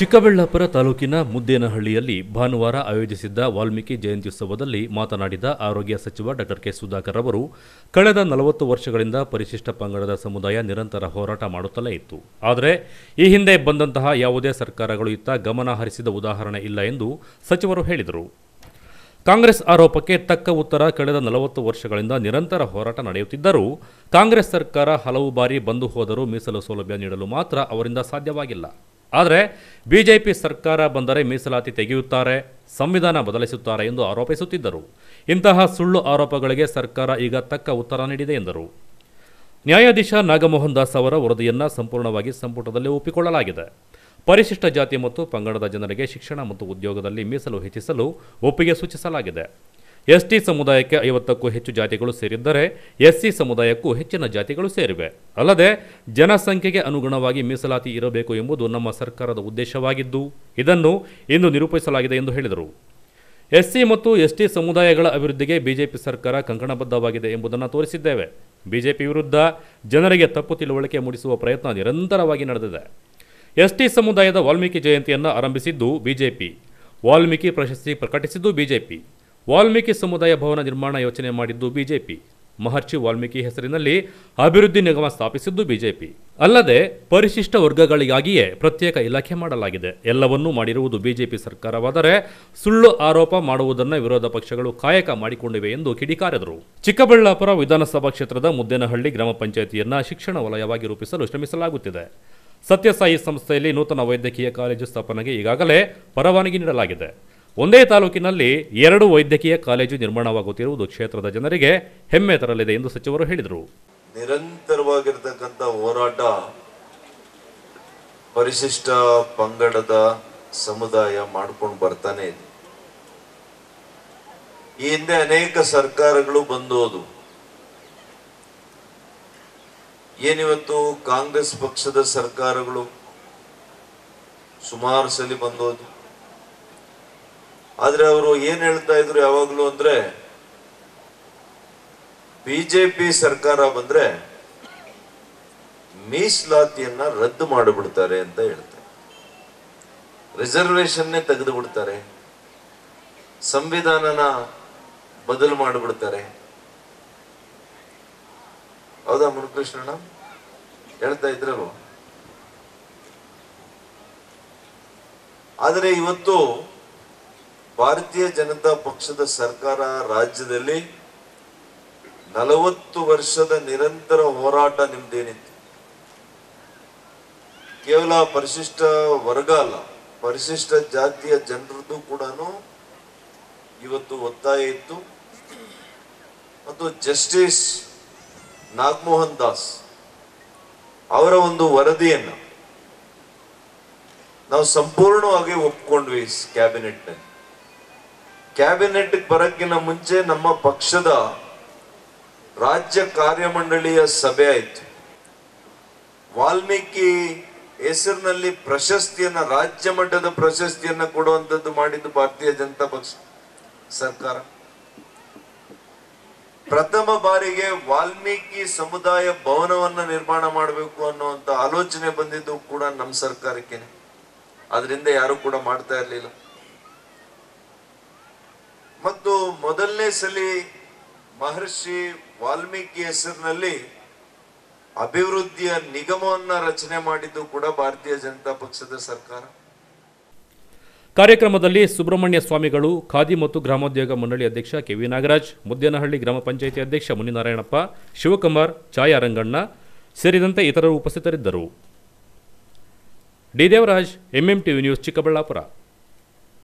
ಚಿಕ್ಕಬಳ್ಳಾಪುರ ತಾಲೂಕಿನ ಮುದ್ದೇನಹಳ್ಳಿಯಲ್ಲಿ ಭಾನುವಾರ ಆಯೋಜಿಸಿದ್ದ ವಾಲ್ಮೀಕಿ ಜಯಂತ್ಯುತ್ಸವದಲ್ಲಿ ಮಾತನಾಡಿದ ಆರೋಗ್ಯ ಸಚಿವ ಡಾಕ್ಟರ್ ಕೆ ಸುಧಾಕರ್ ಅವರು ಕಳೆದ ನಲವತ್ತು ವರ್ಷಗಳಿಂದ ಪರಿಶಿಷ್ಟ ಪಂಗಡದ ಸಮುದಾಯ ನಿರಂತರ ಹೋರಾಟ ಮಾಡುತ್ತಲೇ ಇತ್ತು ಆದರೆ ಈ ಹಿಂದೆ ಬಂದಂತಹ ಯಾವುದೇ ಸರ್ಕಾರಗಳು ಇತ್ತ ಗಮನ ಹರಿಸಿದ ಉದಾಹರಣೆ ಇಲ್ಲ ಎಂದು ಸಚಿವರು ಹೇಳಿದರು ಕಾಂಗ್ರೆಸ್ ಆರೋಪಕ್ಕೆ ತಕ್ಕ ಉತ್ತರ ಕಳೆದ ನಲವತ್ತು ವರ್ಷಗಳಿಂದ ನಿರಂತರ ಹೋರಾಟ ನಡೆಯುತ್ತಿದ್ದರೂ ಕಾಂಗ್ರೆಸ್ ಸರ್ಕಾರ ಹಲವು ಬಾರಿ ಬಂದು ಹೋದರೂ ಮೀಸಲು ಸೌಲಭ್ಯ ನೀಡಲು ಮಾತ್ರ ಅವರಿಂದ ಸಾಧ್ಯವಾಗಿಲ್ಲ ಆದರೆ ಬಿಜೆಪಿ ಸರ್ಕಾರ ಬಂದರೆ ಮೀಸಲಾತಿ ತೆಗೆಯುತ್ತಾರೆ ಸಂವಿಧಾನ ಬದಲಿಸುತ್ತಾರೆ ಎಂದು ಆರೋಪಿಸುತ್ತಿದ್ದರು ಇಂತಹ ಸುಳ್ಳು ಆರೋಪಗಳಿಗೆ ಸರ್ಕಾರ ಈಗ ತಕ್ಕ ಉತ್ತರ ನೀಡಿದೆ ಎಂದರು ನ್ಯಾಯಾಧೀಶ ನಾಗಮೋಹನ್ ದಾಸ್ ಅವರ ವರದಿಯನ್ನು ಸಂಪೂರ್ಣವಾಗಿ ಸಂಪುಟದಲ್ಲಿ ಒಪ್ಪಿಕೊಳ್ಳಲಾಗಿದೆ ಪರಿಶಿಷ್ಟ ಜಾತಿ ಮತ್ತು ಪಂಗಡದ ಜನರಿಗೆ ಶಿಕ್ಷಣ ಮತ್ತು ಉದ್ಯೋಗದಲ್ಲಿ ಮೀಸಲು ಹೆಚ್ಚಿಸಲು ಒಪ್ಪಿಗೆ ಸೂಚಿಸಲಾಗಿದೆ ಎಸ್ಟಿ ಸಮುದಾಯಕ್ಕೆ ಐವತ್ತಕ್ಕೂ ಹೆಚ್ಚು ಜಾತಿಗಳು ಸೇರಿದ್ದರೆ ಎಸ್ಸಿ ಸಮುದಾಯಕ್ಕೂ ಹೆಚ್ಚಿನ ಜಾತಿಗಳು ಸೇರಿವೆ ಅಲ್ಲದೆ ಜನಸಂಖ್ಯೆಗೆ ಅನುಗುಣವಾಗಿ ಮೀಸಲಾತಿ ಇರಬೇಕು ಎಂಬುದು ನಮ್ಮ ಸರ್ಕಾರದ ಉದ್ದೇಶವಾಗಿದ್ದು ಇದನ್ನು ಇಂದು ನಿರೂಪಿಸಲಾಗಿದೆ ಎಂದು ಹೇಳಿದರು ಎಸ್ಸಿ ಮತ್ತು ಎಸ್ಟಿ ಸಮುದಾಯಗಳ ಅಭಿವೃದ್ಧಿಗೆ ಬಿಜೆಪಿ ಸರ್ಕಾರ ಕಂಕಣಬದ್ಧವಾಗಿದೆ ಎಂಬುದನ್ನು ತೋರಿಸಿದ್ದೇವೆ ಬಿಜೆಪಿ ವಿರುದ್ಧ ಜನರಿಗೆ ತಪ್ಪು ತಿಳುವಳಿಕೆ ಮೂಡಿಸುವ ಪ್ರಯತ್ನ ನಿರಂತರವಾಗಿ ನಡೆದಿದೆ ಎಸ್ಟಿ ಸಮುದಾಯದ ವಾಲ್ಮೀಕಿ ಜಯಂತಿಯನ್ನು ಆರಂಭಿಸಿದ್ದು ಬಿಜೆಪಿ ವಾಲ್ಮೀಕಿ ಪ್ರಶಸ್ತಿ ಪ್ರಕಟಿಸಿದ್ದು ಬಿಜೆಪಿ ವಾಲ್ಮೀಕಿ ಸಮುದಾಯ ಭವನ ನಿರ್ಮಾಣ ಯೋಚನೆ ಮಾಡಿದ್ದು ಬಿಜೆಪಿ ಮಹರ್ಷಿ ವಾಲ್ಮೀಕಿ ಹೆಸರಿನಲ್ಲಿ ಅಭಿವೃದ್ಧಿ ನಿಗಮ ಸ್ಥಾಪಿಸಿದ್ದು ಬಿಜೆಪಿ ಅಲ್ಲದೆ ಪರಿಶಿಷ್ಟ ವರ್ಗಗಳಿಗಾಗಿಯೇ ಪ್ರತ್ಯೇಕ ಇಲಾಖೆ ಮಾಡಲಾಗಿದೆ ಎಲ್ಲವನ್ನೂ ಮಾಡಿರುವುದು ಬಿಜೆಪಿ ಸರ್ಕಾರವಾದರೆ ಸುಳ್ಳು ಆರೋಪ ಮಾಡುವುದನ್ನು ವಿರೋಧ ಪಕ್ಷಗಳು ಕಾಯಕ ಮಾಡಿಕೊಂಡಿವೆ ಎಂದು ಕಿಡಿಕಾರಿದರು ಚಿಕ್ಕಬಳ್ಳಾಪುರ ವಿಧಾನಸಭಾ ಕ್ಷೇತ್ರದ ಮುದ್ದೇನಹಳ್ಳಿ ಗ್ರಾಮ ಪಂಚಾಯಿತಿಯನ್ನ ಶಿಕ್ಷಣ ವಲಯವಾಗಿ ರೂಪಿಸಲು ಶ್ರಮಿಸಲಾಗುತ್ತಿದೆ ಸತ್ಯಸಾಯಿ ಸಂಸ್ಥೆಯಲ್ಲಿ ನೂತನ ವೈದ್ಯಕೀಯ ಕಾಲೇಜು ಸ್ಥಾಪನೆಗೆ ಈಗಾಗಲೇ ಪರವಾನಗಿ ನೀಡಲಾಗಿದೆ ಒಂದೇ ತಾಲೂಕಿನಲ್ಲಿ ಎರಡು ವೈದ್ಯಕೀಯ ಕಾಲೇಜು ನಿರ್ಮಾಣವಾಗುತ್ತಿರುವುದು ಕ್ಷೇತ್ರದ ಜನರಿಗೆ ಹೆಮ್ಮೆ ತರಲಿದೆ ಎಂದು ಸಚಿವರು ಹೇಳಿದರು ನಿರಂತರವಾಗಿರ್ತಕ್ಕಂಥ ಹೋರಾಟ ಪರಿಶಿಷ್ಟ ಪಂಗಡದ ಸಮುದಾಯ ಮಾಡ್ಕೊಂಡು ಬರ್ತಾನೆ ಇದೆ ಈ ಹಿಂದೆ ಅನೇಕ ಸರ್ಕಾರಗಳು ಬಂದು ಹೋದವು ಏನಿವತ್ತು ಕಾಂಗ್ರೆಸ್ ಪಕ್ಷದ ಸರ್ಕಾರಗಳು ಸುಮಾರು ಸಲ ಬಂದೋದು ಆದ್ರೆ ಅವರು ಏನ್ ಹೇಳ್ತಾ ಇದ್ರು ಯಾವಾಗ್ಲೂ ಅಂದ್ರೆ ಬಿಜೆಪಿ ಸರ್ಕಾರ ಬಂದ್ರೆ ಮೀಸಲಾತಿಯನ್ನ ರದ್ದು ಮಾಡಿಬಿಡ್ತಾರೆ ಅಂತ ಹೇಳ್ತಾರೆ ರಿಸರ್ವೇಶನ್ನೇ ತೆಗೆದು ಬಿಡ್ತಾರೆ ಸಂವಿಧಾನನ ಬದಲು ಮಾಡಿಬಿಡ್ತಾರೆ ಹೌದಾ ಮುನಿಕೃಷ್ಣಣ್ಣ ಹೇಳ್ತಾ ಇದ್ರಲ್ವ ಆದರೆ ಇವತ್ತು ಭಾರತೀಯ ಜನತಾ ಪಕ್ಷದ ಸರ್ಕಾರ ರಾಜ್ಯದಲ್ಲಿ ನಲವತ್ತು ವರ್ಷದ ನಿರಂತರ ಹೋರಾಟ ನಿಮ್ದೇನಿತ್ತು ಕೇವಲ ಪರಿಶಿಷ್ಟ ವರ್ಗ ಅಲ್ಲ ಪರಿಶಿಷ್ಟ ಜಾತಿಯ ಜನರದ್ದು ಕೂಡ ಇವತ್ತು ಒತ್ತಾಯ ಇತ್ತು ಮತ್ತು ಜಸ್ಟಿಸ್ ನಾಗಮೋಹನ್ ದಾಸ್ ಅವರ ಒಂದು ವರದಿಯನ್ನ ನಾವು ಸಂಪೂರ್ಣವಾಗಿ ಒಪ್ಕೊಂಡ್ವಿ ಕ್ಯಾಬಿನೆಟ್ ನಲ್ಲಿ ಕ್ಯಾಬಿನೆಟ್ ಬರಕ್ಕಿಂತ ಮುಂಚೆ ನಮ್ಮ ಪಕ್ಷದ ರಾಜ್ಯ ಕಾರ್ಯಮಂಡಳಿಯ ಸಭೆ ಆಯಿತು ವಾಲ್ಮೀಕಿ ಹೆಸರಿನಲ್ಲಿ ಪ್ರಶಸ್ತಿಯನ್ನ ರಾಜ್ಯ ಮಟ್ಟದ ಪ್ರಶಸ್ತಿಯನ್ನ ಕೊಡುವಂತದ್ದು ಮಾಡಿದ್ದು ಭಾರತೀಯ ಜನತಾ ಪಕ್ಷ ಸರ್ಕಾರ ಪ್ರಥಮ ಬಾರಿಗೆ ವಾಲ್ಮೀಕಿ ಸಮುದಾಯ ಭವನವನ್ನ ನಿರ್ಮಾಣ ಮಾಡಬೇಕು ಅನ್ನುವಂತ ಆಲೋಚನೆ ಬಂದಿದ್ದು ಕೂಡ ನಮ್ಮ ಸರ್ಕಾರಕ್ಕೇನೆ ಅದರಿಂದ ಯಾರು ಕೂಡ ಮಾಡ್ತಾ ಇರಲಿಲ್ಲ ಮತ್ತು ಮೊದಲನೇ ಸಲಿ ಮಹರ್ಷಿ ವಾಲ್ಮೀಕಿ ಹೆಸರಿನಲ್ಲಿ ಅಭಿವೃದ್ಧಿಯ ನಿಗಮವನ್ನ ರಚನೆ ಮಾಡಿದ್ದು ಕೂಡ ಭಾರತೀಯ ಜನತಾ ಪಕ್ಷದ ಸರ್ಕಾರ ಕಾರ್ಯಕ್ರಮದಲ್ಲಿ ಸುಬ್ರಹ್ಮಣ್ಯ ಸ್ವಾಮಿಗಳು ಖಾದಿ ಮತ್ತು ಗ್ರಾಮೋದ್ಯೋಗ ಮಂಡಳಿ ಅಧ್ಯಕ್ಷ ಕೆವಿ ನಾಗರಾಜ್ ಮುದ್ದೇನಹಳ್ಳಿ ಗ್ರಾಮ ಪಂಚಾಯಿತಿ ಅಧ್ಯಕ್ಷ ಮುನಿನಾರಾಯಣಪ್ಪ ಶಿವಕುಮಾರ್ ಛಾಯಾ ರಂಗಣ್ಣ ಸೇರಿದಂತೆ ಇತರರು ಉಪಸ್ಥಿತರಿದ್ದರು D Devaraj MM TV news Chikkaballapur